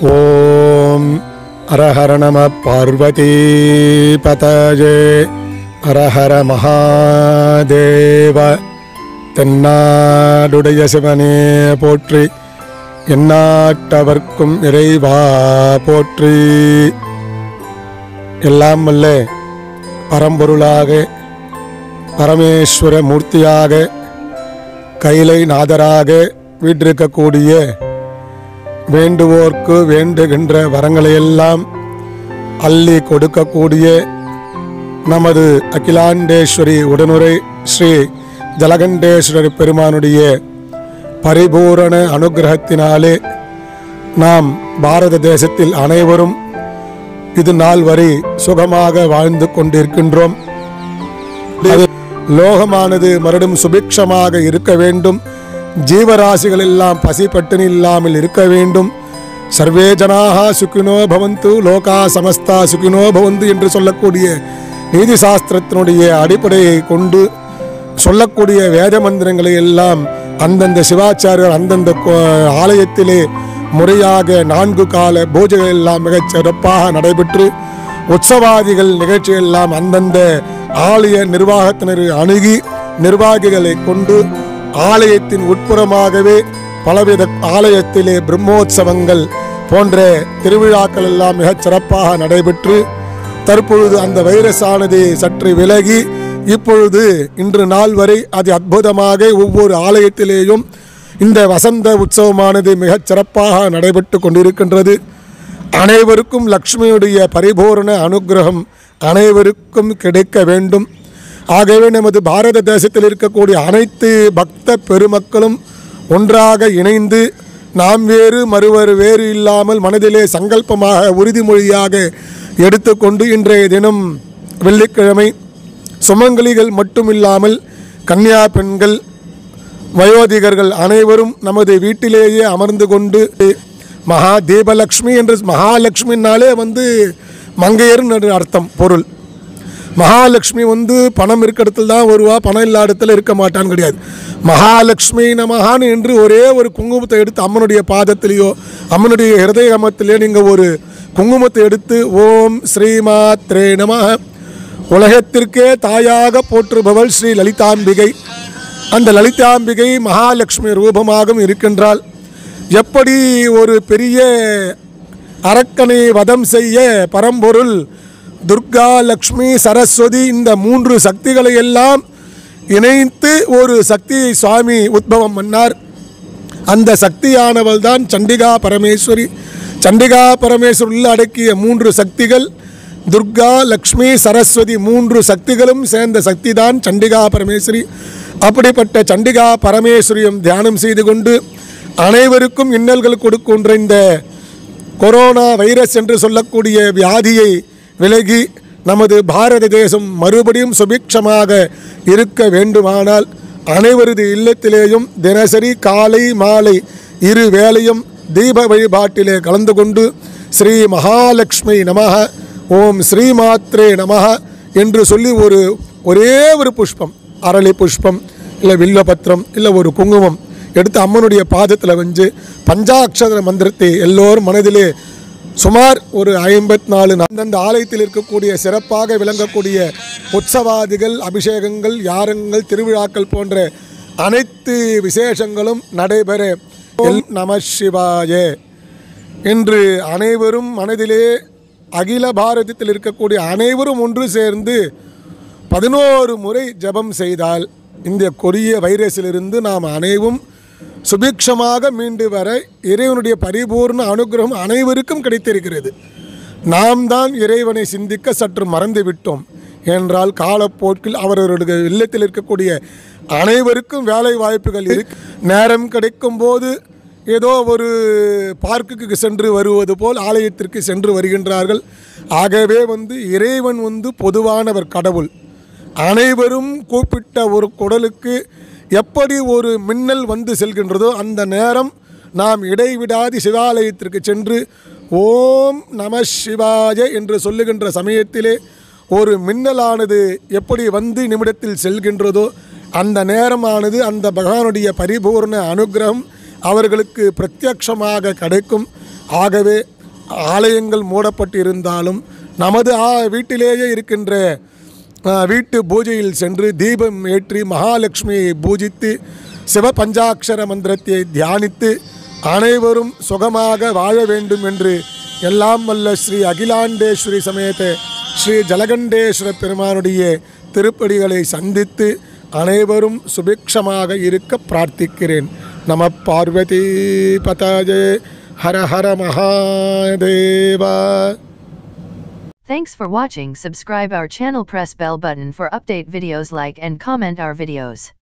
ஓம் அரஹர நம பார்வதி பதஜே அரஹர மகாதேவ தென்னாடுடைய சிவனே போற்றி எந்நாட்டவர்க்கும் இறைவா போற்றி எல்லாம் வல்ல பரம்பொருளாக பரமேஸ்வர மூர்த்தியாக கைலை நாதராக வீற்றிருக்கக்கூடிய வேண்டுவோர்க்கு வேண்டுகின்ற வரங்களையெல்லாம் அள்ளி கொடுக்கக்கூடிய நமது அகிலாண்டேஸ்வரி உடனுரை ஸ்ரீ ஜலகண்டேஸ்வரர் பெருமானுடைய பரிபூரண அனுகிரகத்தினாலே நாம் பாரத தேசத்தில் அனைவரும் இது நாள் வரை சுகமாக வாழ்ந்து கொண்டிருக்கின்றோம் அது லோகமானது மறுபடியும் சுபிக்ஷமாக இருக்க வேண்டும் ஜீவராசிகள் எல்லாம் பசி பட்டினி இல்லாமல் இருக்க வேண்டும் சர்வே ஜனாக சுகினோ பவந்து லோகா சமஸ்தா சுகினோ பவந்து என்று சொல்லக்கூடிய நீதி சாஸ்திரத்தினுடைய அடிப்படையை கொண்டு சொல்லக்கூடிய வேத மந்திரங்களை எல்லாம் அந்தந்த சிவாச்சாரியர் அந்தந்த கோ- ஆலயத்திலே முறையாக நான்கு கால பூஜைகள் எல்லாம் மிகச் சிறப்பாக நடைபெற்று உற்சவாதிகள் நிகழ்ச்சி எல்லாம் அந்தந்த ஆலய நிர்வாகத்தினர் அணுகி நிர்வாகிகளை கொண்டு ஆலயத்தின் உட்புறமாகவே பலவித ஆலயத்திலே பிரம்மோற்சவங்கள் போன்ற திருவிழாக்கள் எல்லாம் மிகச் சிறப்பாக நடைபெற்று தற்பொழுது அந்த வைரஸ் ஆனது சற்று விலகி இப்பொழுது இன்று நாள் வரை அது அற்புதமாக ஒவ்வொரு ஆலயத்திலேயும் இந்த வசந்த உற்சவமானது மிகச் சிறப்பாக நடைபெற்று கொண்டிருக்கின்றது அனைவருக்கும் லக்ஷ்மியுடைய பரிபூரண அனுக்கிரகம் அனைவருக்கும் கிடைக்க வேண்டும் ஆகவே நமது பாரத தேசத்தில் இருக்கக்கூடிய அனைத்து பக்த பெருமக்களும் ஒன்றாக இணைந்து நாம் வேறு மறுவர் வேறு இல்லாமல் மனதிலே சங்கல்பமாக உறுதிமொழியாக எடுத்துக்கொண்டு இன்றைய தினம் வெள்ளிக்கிழமை சுமங்கலிகள் மட்டுமில்லாமல் கன்னியா பெண்கள் வயோதிகர்கள் அனைவரும் நமது வீட்டிலேயே அமர்ந்து கொண்டு மகா தீபலக்ஷ்மி என்று மகாலட்சுமினாலே வந்து மங்கையர்னு ஒரு அர்த்தம் பொருள் மகாலட்சுமி வந்து பணம் இருக்க இடத்துல தான் வருவா பணம் இல்லாத இடத்துல இருக்க மாட்டான்னு கிடையாது மகாலட்சுமி நமகான்னு என்று ஒரே ஒரு குங்குமத்தை எடுத்து அம்மனுடைய பாதத்திலேயோ அம்மனுடைய ஹிருதய கமத்திலேயோ நீங்கள் ஒரு குங்குமத்தை எடுத்து ஓம் ஸ்ரீமாத்ரே நமः உலகத்திற்கே தாயாக போற்றுபவள் ஸ்ரீ லலிதாம்பிகை அந்த லலிதாம்பிகை மகாலட்சுமி ரூபமாகவும் இருக்கின்றாள் எப்படி ஒரு பெரிய அரக்கனை வதம் செய்ய பரம்பொருள் துர்கா லக்ஷ்மி சரஸ்வதி இந்த மூன்று சக்திகளை எல்லாம் இணைத்து ஒரு சக்தியை சுவாமி உத்பவம் பண்ணார் அந்த சக்தியானவள் தான் சண்டிகா பரமேஸ்வரி சண்டிகா பரமேஸ்வரி உள்ள அடக்கிய மூன்று சக்திகள் துர்கா லக்ஷ்மி சரஸ்வதி மூன்று சக்திகளும் சேர்ந்த சக்தி தான் சண்டிகா பரமேஸ்வரி அப்படிப்பட்ட சண்டிகா பரமேஸ்வரியும் தியானம் செய்து கொண்டு அனைவருக்கும் இன்னல்கள் கொடுக்கின்ற இந்த கொரோனா வைரஸ் என்று சொல்லக்கூடிய வியாதியை விலகி நமது பாரத தேசம் மறுபடியும் சுபிக்ஷமாக இருக்க வேண்டுமானால் அனைவரது இல்லத்திலேயும் தினசரி காலை மாலை இரு வேளையும் தீப வழிபாட்டிலே கலந்து கொண்டு ஸ்ரீ மகாலட்சுமி நமக ஓம் ஸ்ரீமாத்ரே நமக என்று சொல்லி ஒரு ஒரே ஒரு புஷ்பம் அரளி புஷ்பம் இல்லை வில்லபத்திரம் இல்லை ஒரு குங்குமம் எடுத்து அம்மனுடைய பாதத்தில் வஞ்சு பஞ்சாட்சர மந்திரத்தை எல்லோரும் மனதிலே சுமார் ஒரு ஐம்பத்தி நாலு அந்தந்த ஆலயத்தில் இருக்கக்கூடிய சிறப்பாக விளங்கக்கூடிய உற்சவாதிகள் அபிஷேகங்கள் யாரங்கள் திருவிழாக்கள் போன்ற அனைத்து விசேஷங்களும் நடைபெற ஓம் நம சிவாய என்று அனைவரும் மனதிலே அகில பாரதத்தில் இருக்கக்கூடிய அனைவரும் ஒன்று சேர்ந்து பதினோரு முறை ஜெபம் செய்தால் இந்த கொடிய வைரஸிலிருந்து நாம் அனைவரும் சுபிக்ஷமாக மீண்டு வர இறைவனுடைய பரிபூர்ண அனுகிரகம் அனைவருக்கும் கிடைத்திருக்கிறது நாம் தான் இறைவனை சிந்திக்க சற்று மறந்து விட்டோம் என்றால் காலப்போக்கில் அவரவருடைய இல்லத்தில் இருக்கக்கூடிய அனைவருக்கும் வேலை வாய்ப்புகள் இருக்கு நேரம் கிடைக்கும் போது ஏதோ ஒரு பார்க்குக்கு சென்று வருவது போல் ஆலயத்திற்கு சென்று வருகின்றார்கள் ஆகவே வந்து இறைவன் வந்து பொதுவானவர் கடவுள் அனைவரும் கூப்பிட்ட ஒரு குடலுக்கு எப்படி ஒரு மின்னல் வந்து செல்கின்றதோ அந்த நேரம் நாம் இடைவிடாது சிவாலயத்திற்கு சென்று ஓம் நம சிவாய என்று சொல்லுகின்ற சமயத்திலே ஒரு மின்னலானது எப்படி வந்து நிமிடத்தில் செல்கின்றதோ அந்த நேரமானது அந்த பகவானுடைய பரிபூர்ண அனுக்கிரகம் அவர்களுக்கு பிரத்யக்ஷமாக கிடைக்கும் ஆகவே ஆலயங்கள் மூடப்பட்டு இருந்தாலும் நமது ஆ- வீட்டிலேயே இருக்கின்ற ஆ, வீட்டு பூஜையில் சென்று தீபம் ஏற்றி மகாலட்சுமியை பூஜித்து சிவ பஞ்சாட்சர மந்திரத்தை தியானித்து அனைவரும் சுகமாக வாழ வேண்டும் என்று எல்லாம் வல்ல ஸ்ரீ அகிலாண்டேஸ்வரி சமேத ஸ்ரீ ஜலகண்டேஸ்வர பெருமானுடைய திருப்படிகளை சந்தித்து அனைவரும் சுபிக்ஷமாக இருக்க பிரார்த்திக்கிறேன் நம Parvati பதாஜே Hara Hara Mahadeva Thanks for watching subscribe our channel press bell button for update videos like and comment our videos.